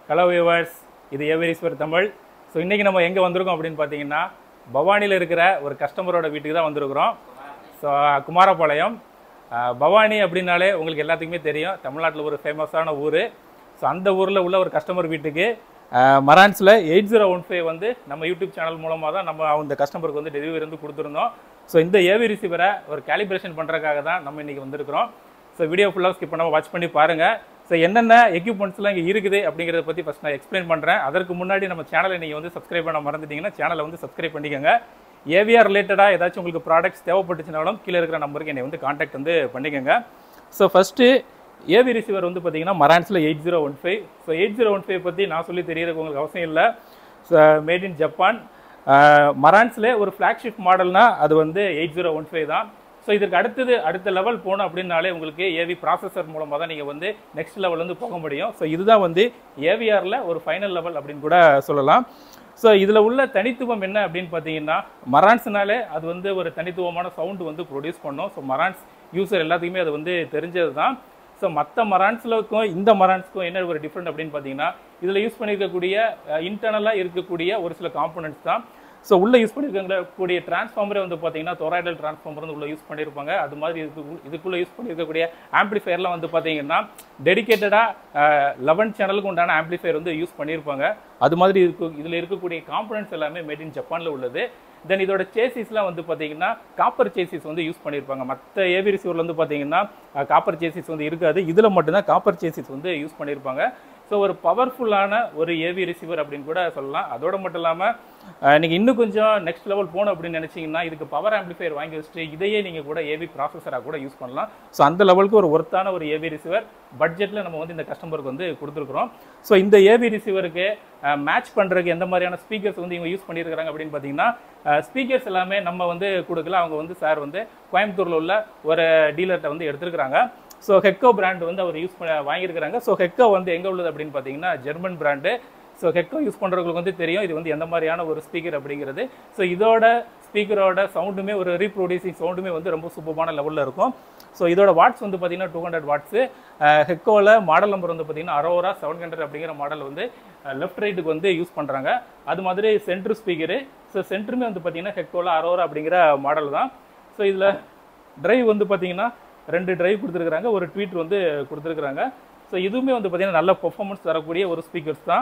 Hello viewers இது ஏவரீஸ்வர் Tamil so இன்றைக்கி நம்ம எங்கே வந்திருக்கோம் அப்படின்னு பார்த்தீங்கன்னா பவானியில் இருக்கிற ஒரு கஸ்டமரோட வீட்டுக்கு தான் வந்திருக்கிறோம் ஸோ குமாரபாளையம் அஹ், பவானி அப்படின்னாலே உங்களுக்கு எல்லாத்துக்குமே தெரியும் தமிழ்நாட்டில் ஒரு ஃபேமஸான ஊர் ஸோ அந்த ஊரில் உள்ள ஒரு கஸ்டமர் வீட்டுக்கு அஹ், மரான்ஸில் எயிட் ஜீரோ ஒன் ஃபைவ் வந்து நம்ம யூடியூப் சேனல் மூலமாக தான் நம்ம அந்த கஸ்டமருக்கு வந்து டெலிவரி வந்து கொடுத்துருந்தோம் ஸோ இந்த ஏவி ரிசீவரை ஒரு கேலிப்ரேஷன் பண்ணுறதுக்காக தான் நம்ம இன்றைக்கி வந்திருக்கிறோம் ஸோ வீடியோ ஃபுல்லாக ஸ்கிப் பண்ணாமல் வாட்ச் பண்ணி பாருங்கள் ஸோ என்னென்ன எக்யூப்மெண்ட்ஸ்லாம் இங்கே இருக்குது அப்படிங்கிறத பற்றி ஃபஸ்ட் நான் எக்ஸ்பிளைன் பண்ணுறேன் அதற்கு முன்னாடி நம்ம சேனலை நீங்கள் வந்து சப்ஸ்கிரைப் பண்ண மறந்துட்டீங்கன்னா சேனலை வந்து சப்ஸ்கிரைப் பண்ணிக்கோங்க ஏவிஆர் ரிலேட்டடாக ஏதாச்சும் உங்களுக்கு ப்ராடக்ட்ஸ் தேவைப்பட்டுச்சுனாலும் கீழே இருக்கிற நம்பருக்கு என்னை வந்து காண்டாக்ட் வந்து பண்ணிக்கோங்க ஸோ ஃபஸ்ட்டு ஏவி ரிசீவர் வந்து பார்த்தீங்கன்னா மரான்ஸில் eight zero one five so eight zero one five பற்றி நான் சொல்லி தெரியறதுக்கு உங்களுக்கு அவசியம் இல்லை ஸோ மேட் இன் ஜப்பான் மரான்ஸில் ஒரு ஃப்ளாக்ஷிப் மாடல்னா அது வந்து எயிட் ஜீரோ ஒன் ஃபைவ் தான் ஸோ இதுக்கு அடுத்தது அடுத்த லெவல் போகணும் அப்படின்னாலே உங்களுக்கு ஏவி ப்ராசஸர் மூலமாக தான் நீங்கள் வந்து நெக்ஸ்ட் லெவல் வந்து போக முடியும் ஸோ இதுதான் வந்து ஏவிஆரில் ஒரு ஃபைனல் லெவல் அப்படின்னு கூட சொல்லலாம் ஸோ இதில் உள்ள தனித்துவம் என்ன அப்படின்னு பார்த்தீங்கன்னா மரான்ஸ்னாலே அது வந்து ஒரு தனித்துவமான சவுண்டு வந்து ப்ரொடியூஸ் பண்ணும் ஸோ மரான்ஸ் யூசர் எல்லாத்துக்குமே அது வந்து தெரிஞ்சது தான் ஸோ மற்ற மரான்ஸ்லுக்கும் இந்த மரான்ஸ்க்கும் என்ன ஒரு டிஃப்ரெண்ட் அப்படின்னு பார்த்தீங்கன்னா இதில் யூஸ் பண்ணியிருக்கக்கூடிய இன்டர்னலாக இருக்கக்கூடிய ஒரு சில காம்போனன்ட்ஸ் தான் ஸோ உள்ள யூஸ் பண்ணியிருக்கக்கூடிய டிரான்ஸ்ஃபார்மரே வந்து பார்த்தீங்கன்னா தொராய்டல் டிரான்ஸ்ஃபார்மர் வந்து உள்ள யூஸ் பண்ணியிருப்பாங்க அது மாதிரி இதுக்கு இதுக்குள்ள யூஸ் பண்ணியிருக்கக்கூடிய ஆம்பிளிஃபயர்லாம் வந்து பார்த்தீங்கன்னா டெடிக்கேட்டடாக லெவன் சேனலுக்கு உண்டான ஆம்பிளிஃபயர் வந்து யூஸ் பண்ணியிருப்பாங்க அது மாதிரி இருக்கு இதில் இருக்கக்கூடிய காம்பனன்ட்ஸ் எல்லாமே மேட் இன் ஜப்பானில் உள்ளது தென் இதோட சேசிஸ்லாம் வந்து பார்த்தீங்கன்னா காப்பர் சேசிஸ் வந்து யூஸ் பண்ணியிருப்பாங்க மற்ற ஏவி ரிசீவரில் வந்து பார்த்தீங்கன்னா காப்பர் சேசிஸ் வந்து இருக்காது இதில் மட்டும்தான் காப்பர் சேசிஸ் வந்து யூஸ் பண்ணியிருப்பாங்க ஸோ ஒரு பவர்ஃபுல்லான ஒரு ஏவி ரிசீவர் அப்படின்னு கூட சொல்லலாம் அதோட மட்டும் இல்லாமல் நீங்கள் இன்னும் கொஞ்சம் நெக்ஸ்ட் லெவல் போகணும் அப்படின்னு நினச்சிங்கன்னா இதுக்கு பவர் ஆம்பிளிஃபையர் வாங்கி வச்சுட்டு இதையே நீங்கள் கூட ஏவி ப்ராசஸராக கூட யூஸ் பண்ணலாம் ஸோ அந்த லெவலுக்கு ஒரு ஒர்த்தான ஒரு ஏவி ரிசீவர் பட்ஜெட்டில் நம்ம வந்து இந்த கஸ்டமருக்கு வந்து கொடுத்துருக்குறோம் ஸோ இந்த ஏவி ரிசீவருக்கு மேட்ச் பண்ணுறதுக்கு எந்த மாதிரியான ஸ்பீக்கர்ஸ் வந்து இவங்க யூஸ் பண்ணியிருக்கிறாங்க அப்படின்னு பார்த்தீங்கன்னா ஸ்பீக்கர்ஸ் எல்லாமே நம்ம வந்து கொடுக்கல அவங்க வந்து சார் வந்து கோயம்புத்தூரில் உள்ள ஒரு டீலர்கிட்ட வந்து எடுத்துருக்குறாங்க ஸோ ஹெக்கோ பிராண்ட் வந்து அவர் யூஸ் பண்ண வாங்கியிருக்கிறாங்க ஸோ ஹெக்கோ வந்து எங்கே உள்ளது அப்படின்னு பார்த்தீங்கன்னா German brand so Heco use பண்ணுறவங்களுக்கு வந்து தெரியும் இது வந்து எந்த மாதிரியான ஒரு ஸ்பீக்கர் அப்படிங்கிறது ஸோ இதோட ஸ்பீக்கரோட சவுண்டுமே ஒரு ரீப்ரொடியூசிங் சவுண்டுமே வந்து ரொம்ப சூப்பரான லெவலில் இருக்கும் ஸோ இதோட வாட்ஸ் வந்து பார்த்தீங்கன்னா டூ ஹண்ட்ரட் வாட்ஸு ஹெக்கோவில் மாடல் நம்பர் வந்து பார்த்தீங்கன்னா அரோரா செவன் ஹண்ட்ரட் அப்படிங்கிற மாடல் வந்து லெஃப்ட் ரைட்டுக்கு வந்து யூஸ் பண்ணுறாங்க அது மாதிரி சென்ட்ரு ஸ்பீக்கரு ஸோ சென்ட்ருமே வந்து பார்த்தீங்கன்னா ஹெக்கோவில் அரோரா அப்படிங்கிற மாடல் தான் ஸோ இதில் டிரைவ் வந்து பார்த்தீங்கன்னா ரெண்டு டிரைவ் கொடுத்துருக்குறாங்க ஒரு ட்வீட் வந்து கொடுத்துருக்குறாங்க ஸோ இதுவுமே வந்து பார்த்தீங்கன்னா நல்ல பெர்ஃபார்மன்ஸ் தரக்கூடிய ஒரு ஸ்பீக்கர்ஸ் தான்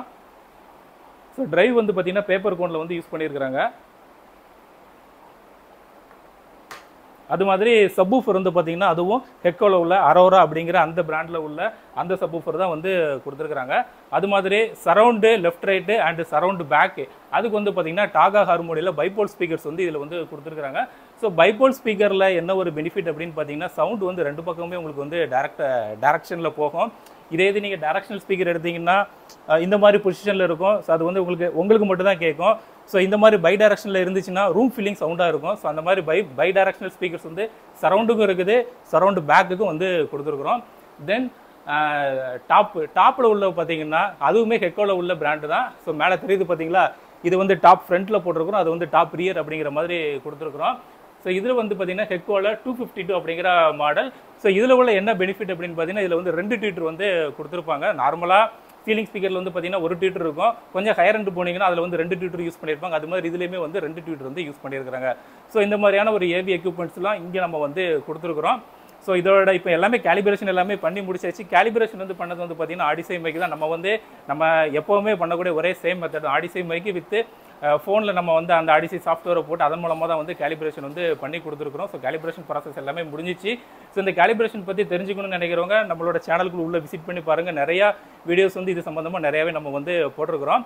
ஸோ டிரைவ் வந்து பார்த்தீங்கன்னா பேப்பர் கோனில் வந்து யூஸ் பண்ணியிருக்கிறாங்க அது மாதிரி சப்பூஃபர் வந்து பார்த்தீங்கன்னா அதுவும் ஹெக்கோவில் உள்ள அரோரா அப்படிங்கிற அந்த பிராண்டில் உள்ள அந்த சப்பூஃபர் தான் வந்து கொடுத்துருக்குறாங்க அது மாதிரி surround left right and surround back அதுக்கு வந்து பார்த்தீங்கன்னா டாகா ஹார்மோனியில் பைபோல் ஸ்பீக்கர்ஸ் வந்து இதில் வந்து கொடுத்துருக்குறாங்க ஸோ பைபோல் ஸ்பீக்கரில் என்ன ஒரு பெனிஃபிட் அப்படின்னு பார்த்தீங்கன்னா சவுண்ட் வந்து ரெண்டு பக்கமே உங்களுக்கு வந்து டேரக்ட் டேரக்ஷனில் போகும் இதே இது நீங்கள் டேரக்ஷனல் ஸ்பீக்கர் எடுத்தீங்கன்னா அஹ், இந்த மாதிரி பொசிஷனில் இருக்கும் ஸோ அது வந்து உங்களுக்கு உங்களுக்கு மட்டும் தான் கேட்கும் ஸோ இந்த மாதிரி பை டைரக்ஷனில் இருந்துச்சுன்னா ரூம் ஃபீலிங் சவுண்டாக இருக்கும் ஸோ அந்த மாதிரி பை பை டைரக்ஷனல் ஸ்பீக்கர்ஸ் வந்து சரௌண்டுக்கும் இருக்குது சரௌண்டு பேக்குக்கும் வந்து கொடுத்துருக்குறோம் தென் டாப்பு டாப்பில் உள்ள பார்த்தீங்கன்னா அதுவுமே ஹெக்கோவில் உள்ள பிராண்டு தான் ஸோ மேலே தெரியுது பார்த்தீங்களா இது வந்து டாப் ஃப்ரண்ட்டில் போட்டிருக்கிறோம் அது வந்து டாப் ரியர் அப்படிங்கிற மாதிரி கொடுத்துருக்குறோம் ஸோ இதில் வந்து பார்த்தீங்கன்னா ஹெக்கோவில் டூ ஃபிஃப்டி டூ அப்படிங்கிற மாடல் ஸோ இதில் உள்ள என்ன பெனிஃபிட் அப்படின்னு பார்த்தீங்கன்னா இதில் வந்து ரெண்டு ட்வீட்டர் வந்து கொடுத்துருப்பாங்க நார்மலாக சீலிங் ஸ்பீக்கரில் வந்து பார்த்தீங்கன்னா ஒரு ட்வீட்டர் இருக்கும் கொஞ்சம் ஹையர் ரெண்டு போனீங்கன்னா அதில் வந்து ரெண்டு ட்வீட்டர் யூஸ் பண்ணியிருப்பாங்க அது மாதிரி இதுலேயுமே வந்து ரெண்டு ட்வீட்டர் வந்து யூஸ் பண்ணியிருக்காங்க ஸோ இந்த மாதிரியான ஒரு ஏவி எக்யூப்மெண்ட்ஸ்லாம் இங்கே நம்ம வந்து கொடுத்துருக்குறோம் ஸோ இதோட இப்போ எல்லாமே கேலிபிரேஷன் எல்லாமே பண்ணி முடிச்சாச்சு கேலிபிரேஷன் வந்து பண்ணது வந்து பார்த்தீங்கன்னா ஆடிசை மைக்கு தான் நம்ம வந்து நம்ம எப்போவுமே பண்ணக்கூடிய ஒரே சேம் மெத்தட் ஆடிசை மைக்கு வித்து ஃபோனில் நம்ம வந்து அந்த ஆடிசி சாஃப்ட்வேரை போட்டு அதன் மூலமாக தான் வந்து கேலிபிரேஷன் வந்து பண்ணி கொடுத்துருக்குறோம் ஸோ கேலிபிரேஷன் ப்ராசஸ் எல்லாமே முடிஞ்சிச்சு ஸோ இந்த கேலிபிரேஷன் பற்றி தெரிஞ்சுக்கணும்னு நினைக்கிறவங்க நம்மளோட சேனலுக்குள்ள உள்ள விசிட் பண்ணி பாருங்கள் நிறையா வீடியோஸ் வந்து இது சம்மந்தமாக நிறையாவே நம்ம வந்து போட்டிருக்கிறோம்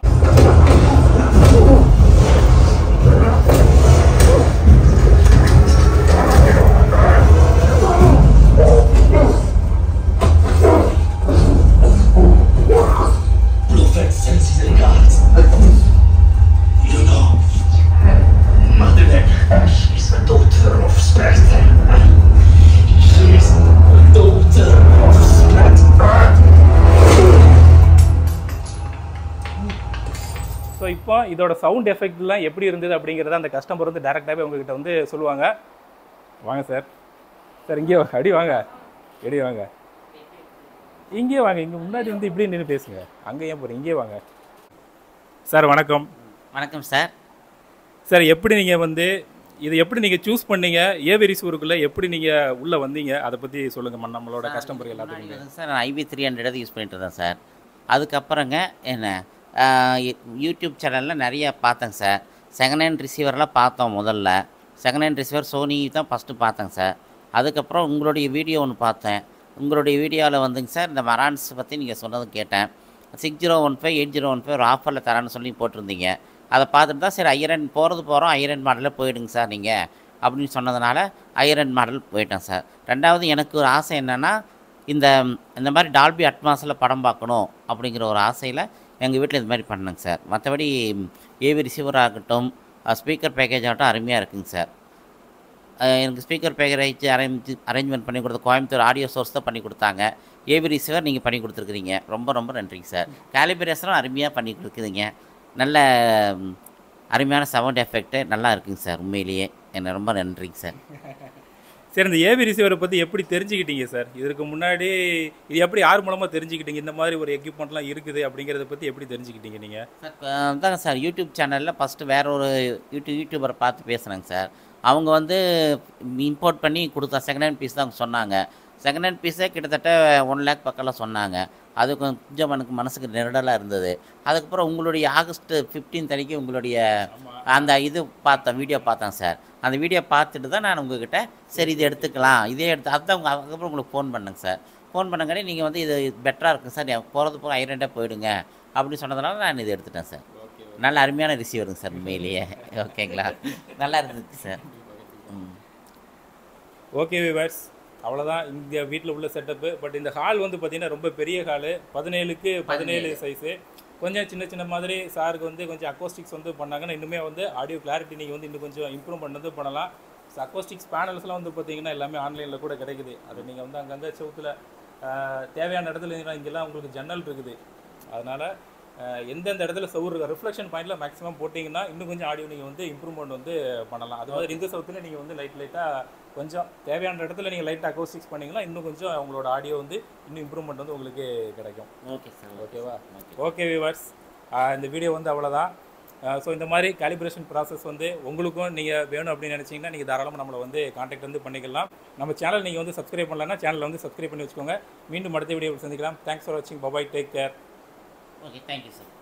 Blodfett säljs i legat. You know, Madeleine, she is the daughter of Spectre. She is the daughter of Spectre. So இப்போ இதோட சவுண்ட் எஃபெக்ட்லாம் எப்படி இருந்தது அப்படிங்கிறத அந்த கஸ்டமர் வந்து டேரெக்டாகவே உங்ககிட்ட வந்து சொல்லுவாங்க வாங்க சார் சார் இங்கே அடி வாங்க எடி வாங்க இங்கே வாங்க இங்கே முன்னாடி வந்து இப்படி நின்று பேசுங்க அங்கே ஏன் போகிறீங்க இங்கே வாங்க சார் வணக்கம் வணக்கம் சார் சார் எப்படி நீங்கள் வந்து இது எப்படி நீங்கள் சூஸ் பண்ணீங்க ஏவேரிஸ் ஊருக்குள்ளே எப்படி நீங்கள் உள்ளே வந்தீங்க அதை பற்றி சொல்லுங்கள் நம்மளோட கஸ்டமர் எல்லாத்துக்குமே முன்னாடி சார் நான் ஐபி த்ரீ ஹண்ட்ரட் யூஸ் பண்ணிட்டு இருந்தேன் சார் அதுக்கப்புறங்க என்ன ஆஹ், யூ- யூடியூப் சேனலில் நிறைய பார்த்தேங்க சார் செகண்ட் ஹேண்ட் ரிசீவர்லாம் பார்த்தோம் முதல்ல செகண்ட் ஹேண்ட் ரிசீவர் சோனி தான் ஃபஸ்ட்டு பார்த்தேங்க சார் அதுக்கப்புறம் உங்களுடைய வீடியோ ஒன்று பார்த்தேன் உங்களுடைய வீடியோவில் வந்துங்க சார் இந்த மரான்ஸ் பற்றி நீங்கள் சொன்னது கேட்டேன் six zero one five eight zero one five ஒரு ஆஃபரில் தரேன்னு சொல்லி போட்டிருந்தீங்க அதை பார்த்துட்டு தான் சரி ஐரன் போகிறது போகிறோம் ஐரன் மாடலில் போயிடுங்க சார் நீங்கள் அப்படின்னு சொன்னதுனால ஐரன் மாடல் போயிட்டேன் சார் ரெண்டாவது எனக்கு ஒரு ஆசை என்னென்னா இந்த இந்த மாதிரி டால்பி அட்மாஸில் படம் பார்க்கணும் அப்படிங்கிற ஒரு ஆசையில் எங்கள் வீட்டில் இது மாதிரி பண்ணேங்க சார் மற்றபடி ஏவி ரிசீவர் ஆகட்டும் ஸ்பீக்கர் பேக்கேஜ் ஆகட்டும் அருமையாக இருக்குங்க சார் அஹ் எனக்கு ஸ்பீக்கர் பேக்கேஜ் அரேஞ்ச் அரேஞ்ச்மெண்ட் பண்ணி கொடுத்த கோயம்புத்தூர் ஆடியோ சோர்ஸ் தான் பண்ணி கொடுத்தாங்க ஏபி ரிசீவர் நீங்கள் பண்ணி கொடுத்துருக்குறீங்க ரொம்ப ரொம்ப நன்றிங்க சார் கேலிபிரேஷனும் அருமையாக பண்ணி கொடுக்குறீங்க நல்ல ம், அருமையான சவுண்ட் எஃபெக்ட்டு நல்லா இருக்குங்க சார் உண்மையிலேயே என்ன ரொம்ப நன்றிங்க சார் சரி இந்த ஏவி ரிசீவரை பற்றி எப்படி தெரிஞ்சுக்கிட்டீங்க சார் இதற்கு முன்னாடி இது எப்படி யார் மூலமாக தெரிஞ்சுக்கிட்டீங்க இந்த மாதிரி ஒரு எக்யூப்மெண்ட்லாம் இருக்குது அப்படிங்கிறத பற்றி எப்படி தெரிஞ்சுக்கிட்டீங்க நீங்கள் சார் தாங்க சார் யூடியூப் சேனலில் ஃபஸ்ட்டு வேற ஒரு யூடியூப் யூடியூபரை பார்த்து பேசுகிறேங்க சார் அவங்க வந்து இம்போர்ட் பண்ணி கொடுத்தா செகண்ட் ஹேண்ட் பீஸ் தான் அவங்க சொன்னாங்க செகண்ட் ஹேண்ட் பீஸே கிட்டத்தட்ட ஒன் லேக் பக்கம்லாம் சொன்னாங்க அது கொஞ்சம் எனக்கு மனசுக்கு நெருடலாக இருந்தது அதுக்கப்புறம் உங்களுடைய ஆகஸ்ட் 15 அன்னைக்கு உங்களுடைய அந்த இது பார்த்தேன் வீடியோ பார்த்தேன் சார் அந்த வீடியோ பார்த்துட்டு தான் நான் உங்ககிட்ட சரி இது எடுத்துக்கலாம் இதே எடுத்து அதுதான் உங்க அதுக்கப்புறம் உங்களுக்கு ஃபோன் பண்ணேங்க சார் ஃபோன் பண்ணங்காட்டி நீங்கள் வந்து இது பெட்டராக இருக்கும் சார் போகிறது போக ஐரண்டாக போயிடுங்க அப்படின்னு சொன்னதுனால நான் இது எடுத்துட்டேன் சார் நல்ல அருமையான ரிசீவருங்க சார் உண்மையிலேயே ஓகேங்களா நல்லா இருந்துச்சு சார் ம் ஓகே விவர்ஸ் அவ்வளோதான் இந்த வீட்டில் உள்ள செட்டப்பு பட் இந்த ஹால் வந்து பார்த்தீங்கன்னா ரொம்ப பெரிய ஹாலு பதினேழுக்கு பதினேழு சைஸு கொஞ்சம் சின்ன சின்ன மாதிரி சாருக்கு வந்து கொஞ்சம் அக்கோஸ்டிக்ஸ் வந்து பண்ணாங்கன்னா இன்னுமே வந்து ஆடியோ கிளாரிட்டி நீங்கள் வந்து இன்னும் கொஞ்சம் இம்ப்ரூவ் பண்ணது பண்ணலாம் அக்கோஸ்டிக்ஸ் பேனல்ஸ்லாம் வந்து பார்த்தீங்கன்னா எல்லாமே ஆன்லைனில் கூட கிடைக்குது அது நீங்கள் வந்து அங்கங்கே செவுத்தில் தேவையான இடத்துல இருந்தீங்கன்னா இங்கெல்லாம் உங்களுக்கு ஜன்னல் இருக்குது அதனால் எந்தெந்த இடத்துல சவுர் ரிஃப்ளெக்ஷன் பாயிண்ட்ல மேக்ஸிமம் போட்டிங்கன்னா இன்னும் கொஞ்சம் ஆடியோ நீங்கள் வந்து இம்ப்ரூவ்மெண்ட் வந்து பண்ணலாம் அது மாதிரி இந்த சவுத்தில் நீங்கள் வந்து லைட் லைட்டாக கொஞ்சம் தேவையான இடத்துல நீங்கள் லைட்டாக அக்கோஸ்டிக்ஸ் பண்ணீங்கன்னா இன்னும் கொஞ்சம் உங்களோட ஆடியோ வந்து இன்னும் இம்ப்ரூவ்மெண்ட் வந்து உங்களுக்கு கிடைக்கும் ஓகே சார் ஓகேவா ஓகே ஓகே வியூவர்ஸ் இந்த வீடியோ வந்து அவ்வளோதான் ஸோ இந்த மாதிரி காலிப்ரேஷன் ப்ராசஸ் வந்து உங்களுக்கும் நீங்கள் வேணும் அப்படின்னு நினச்சிங்கன்னா நீங்கள் தாராளமாக நம்மளை வந்து காண்டாக்ட் வந்து பண்ணிக்கலாம் நம்ம சேனல் நீங்கள் வந்து சப்ஸ்கிரைப் பண்ணலன்னா சேனலை வந்து சப்ஸ்கிரைப் பண்ணி வச்சுக்கோங்க மீண்டும் அடுத்த வீடியோ சந்திக்கலாம் தேங்க்ஸ் ஃபார் வாட்சிங் bye bye take care okay thank you sir